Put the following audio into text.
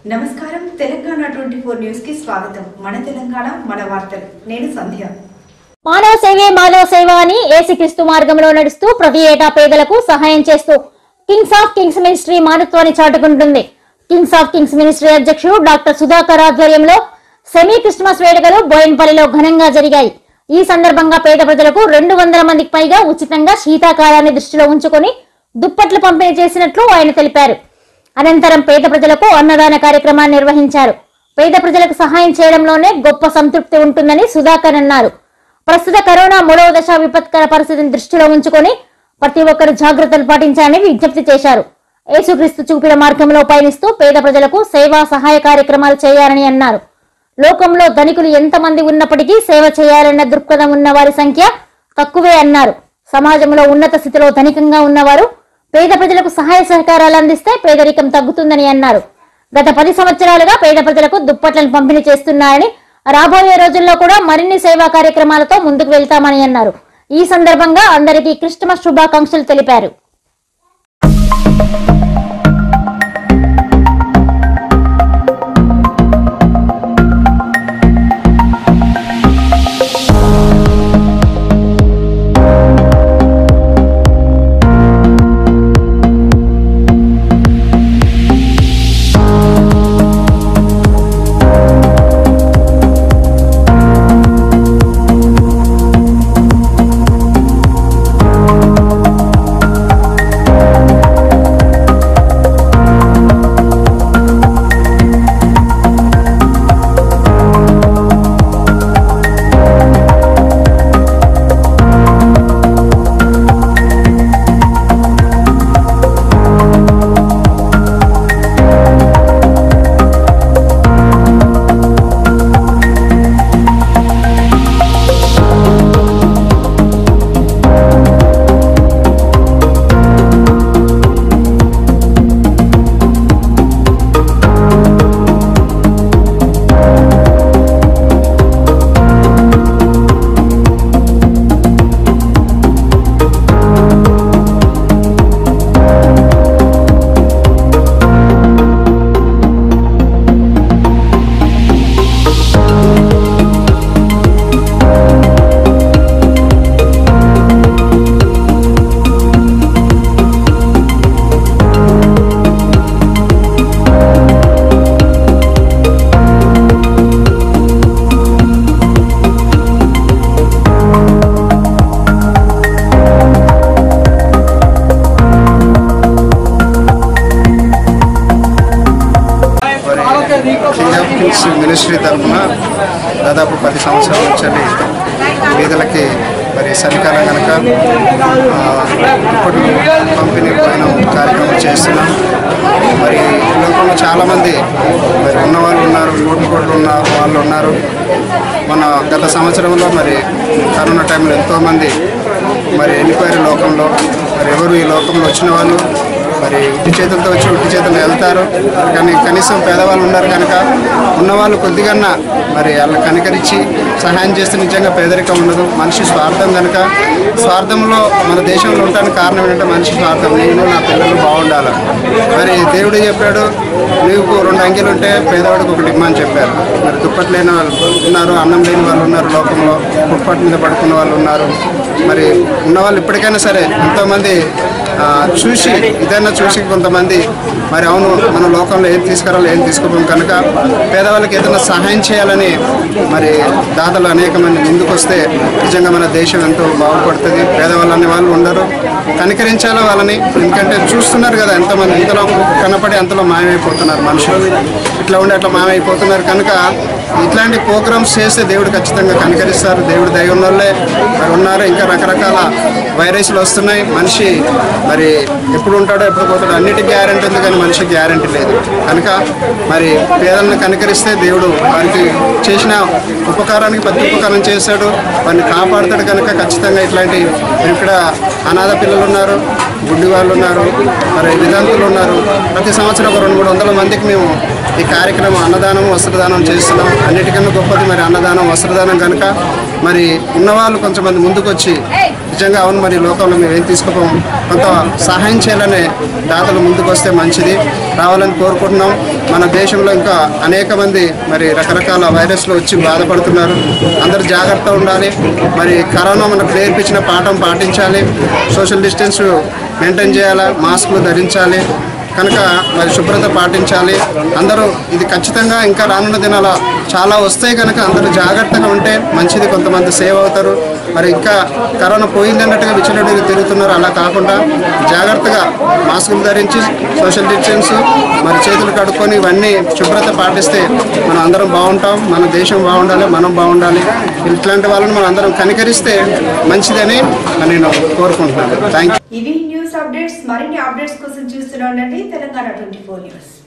నమస్కారం Telangana twenty four news కి స్వాగతం మన తెలంగాణ మన వార్తలు నేను సంధ్య మానవ సేవే మాధవ సేవ అని ఏసుక్రీస్తు మార్గంలో నడుస్తూ ప్రతి ఏటా పేదలకు సహాయం చేస్తూ కింగ్స్ ఆఫ్ కింగ్స్ మినిస్ట్రీ మానత్వాన్ని చాటుకుంటుంది కింగ్స్ ఆఫ్ కింగ్స్ మినిస్ట్రీ అధ్యక్షుడు డాక్టర్ సుధాకర్ ఆధ్వర్యంలో సెమీ క్రిస్మస్ వేడుకలు బోయిన్పల్లిలో ఘనంగా జరిగాయి ఈ సందర్భంగా పేద ప్రజలకు రెండు వందల మందికి పైగా ఉచితంగా శీతాకాలాన్ని దృష్టిలో ఉంచుకొని దుప్పట్లు పంపిణీ చేసినట్లు ఆయన తెలిపారు అనంతరం పేద ప్రజలకు అన్నదాన కార్యక్రమాన్ని నిర్వహించారు పేద ప్రజలకు సహాయం చేయడంలోనే గొప్ప సంతృప్తి ఉంటుందని సుధాకర్ అన్నారు ప్రస్తుత కరోనా మూడవ దశ విపత్కర పరిస్థితిని దృష్టిలో ఉంచుకొని ప్రతి ఒక్కరు జాగ్రత్తలు పాటించాలని విజ్ఞప్తి చేశారు యేసుక్రీస్తు చూపిన మార్గంలో పయనిస్తూ పేద ప్రజలకు సేవా సహాయ కార్యక్రమాలు చేయాలని అన్నారు లోకంలో ధనికులు ఎంతమంది ఉన్నప్పటికీ సేవ చేయాలన్న దృక్పథం ఉన్న వారి సంఖ్య తక్కువే అన్నారు సమాజంలో ఉన్నత స్థితిలో ధనికంగా ఉన్నవారు పేద ప్రజలకు సహాయ సహకారాలు అందిస్తే పేదరికం తగ్గుతుందని అన్నారు గత పది సంవత్సరాలుగా పేద ప్రజలకు దుప్పట్లను పంపిణీ చేస్తున్నారని రాబోయే రోజుల్లో కూడా మరిన్ని సేవా కార్యక్రమాలతో ముందుకు వెళ్తామని అన్నారు ఈ సందర్భంగా అందరికీ క్రిస్టమస్ శుభాకాంక్షలు తెలిపారు మరి కింగ్ ఆఫ్ కింగ్స్ మినిస్ట్రీ తరఫున దాదాపు పది సంవత్సరాల నుంచి వీధులకి మరి చలికాలం కనుక ఇప్పుడు పంపిణీ పైన కార్యక్రమం చేస్తున్నాం మరి ఈ లోకంలో చాలామంది మరి ఉన్నవాళ్ళు ఉన్నారు కోట్లు కోట్లు ఉన్న వాళ్ళు ఉన్నారు మన గత సంవత్సరంలో మరి కరోనా టైంలో ఎంతోమంది మరి వెళ్ళిపోయారు లోకంలో మరి ఎవరు ఈ లోకంలో వచ్చిన వాళ్ళు మరి ఉట్టి చేతులతో వచ్చి ఉట్టి చేతులు వెళ్తారు కానీ కనీసం పేదవాళ్ళు ఉన్నారు కనుక ఉన్నవాళ్ళు కొద్దిగా మరి వాళ్ళని కనికరించి సహాయం చేస్తే నిజంగా పేదరికం ఉండదు మనిషి స్వార్థం కనుక స్వార్థంలో మన దేశంలో ఉండడానికి కారణం ఏంటంటే మనిషి స్వార్థం నేను నా పిల్లలు బాగుండాలి మరి దేవుడు చెప్పాడు నీకు రెండు అంకెలు ఉంటే పేదవాడికి ఒకటి ఇమ్మని చెప్పారు మరి దుప్పటి లేని వాళ్ళు ఉన్నారు అన్నం లేని వాళ్ళు ఉన్నారు లోకంలో దుప్పటి మీద పడుకున్న వాళ్ళు ఉన్నారు మరి ఉన్నవాళ్ళు ఇప్పటికైనా సరే ఎంతోమంది ఆ, చూసి ఇదైనా చూసి కొంతమంది మరి అవును మన లోకంలో ఏం తీసుకురాలో ఏం తీసుకోపోం కనుక పేదవాళ్ళకి ఏదైనా సహాయం చేయాలని మరి దాతలు అనేక మంది ముందుకు వస్తే నిజంగా మన దేశం ఎంతో బాగుపడుతుంది పేదవాళ్ళు అనే వాళ్ళు ఉండరు కనికరించాలి వాళ్ళని ఎందుకంటే చూస్తున్నారు కదా ఎంతమంది ఇంతలో కనపడి అంతలో మాయమైపోతున్నారు మనుషులు ఇట్లా ఉండి అట్లా మాయమైపోతున్నారు కనుక ఇట్లాంటి ప్రోగ్రామ్స్ చేస్తే దేవుడు ఖచ్చితంగా కనికరిస్తారు దేవుడు దయ ఉన్న వాళ్ళే మరి ఉన్నారు ఇంకా రకరకాల వైరస్లు వస్తున్నాయి మనిషి మరి ఎప్పుడు ఉంటాడో ఎప్పుడు పోతాడో అన్నిటికీ గ్యారంటీ ఉంది కానీ మనిషికి గ్యారంటీ లేదు కనుక మరి పేదలను కనికరిస్తే దేవుడు వారికి చేసిన ఉపకారానికి ప్రతి ఉపకారం చేశాడు వారిని కాపాడుతాడు కనుక ఖచ్చితంగా ఇట్లాంటి మరి ఇక్కడ అనాథ పిల్లలు ఉన్నారు గుడ్డి వాళ్ళు ఉన్నారు మరి విధాంతులు ఉన్నారు ప్రతి సంవత్సరం ఒక రెండు మూడు వందల మందికి మేము ఈ కార్యక్రమం అన్నదానం వస్త్రదానం చేస్తున్నాం అన్నిటికన్నా గొప్పది మరి అన్నదానం వస్త్రదానం కనుక మరి ఉన్నవాళ్ళు కొంతమంది ముందుకొచ్చి నిజంగా అవును మరి లోకంలో మేము ఏం తీసుకుపోం కొంత సహాయం చేయాలనే దాతలు ముందుకు వస్తే మంచిది రావాలని కోరుకుంటున్నాం మన దేశంలో ఇంకా అనేక మంది మరి రకరకాల వైరస్లు వచ్చి బాధపడుతున్నారు అందరూ జాగ్రత్త ఉండాలి మరి కరోనా మనకు నేర్పించిన పాఠం పాటించాలి సోషల్ డిస్టెన్స్ మెయింటైన్ చేయాలి మాస్కులు ధరించాలి కనుక మరి శుభ్రత పాటించాలి అందరూ ఇది ఖచ్చితంగా ఇంకా రానున్న దినాల చాలా వస్తాయి కనుక అందరూ జాగ్రత్తగా ఉంటే మంచిది కొంతమంది సేవ్ అవుతారు మరి ఇంకా కరోనా పోయింది అన్నట్టుగా విచ్చలవిడిగా తిరుగుతున్నారు అలా కాకుండా జాగ్రత్తగా మాస్కులు ధరించి సోషల్ డిస్టెన్స్ మరి చేతులు కడుక్కొని ఇవన్నీ శుభ్రత పాటిస్తే మనం అందరం బాగుంటాం మన దేశం బాగుండాలి మనం బాగుండాలి ఇట్లాంటి వాళ్ళని మనం అందరం కనికరిస్తే మంచిదని నేను కోరుకుంటున్నాను థ్యాంక్ యూ ఇవి న్యూస్ అప్డేట్స్ మరిన్ని అప్డేట్స్ కోసం చూస్తూనే ఉండండి తెలంగాణ ట్వంటీ ఫోర్ న్యూస్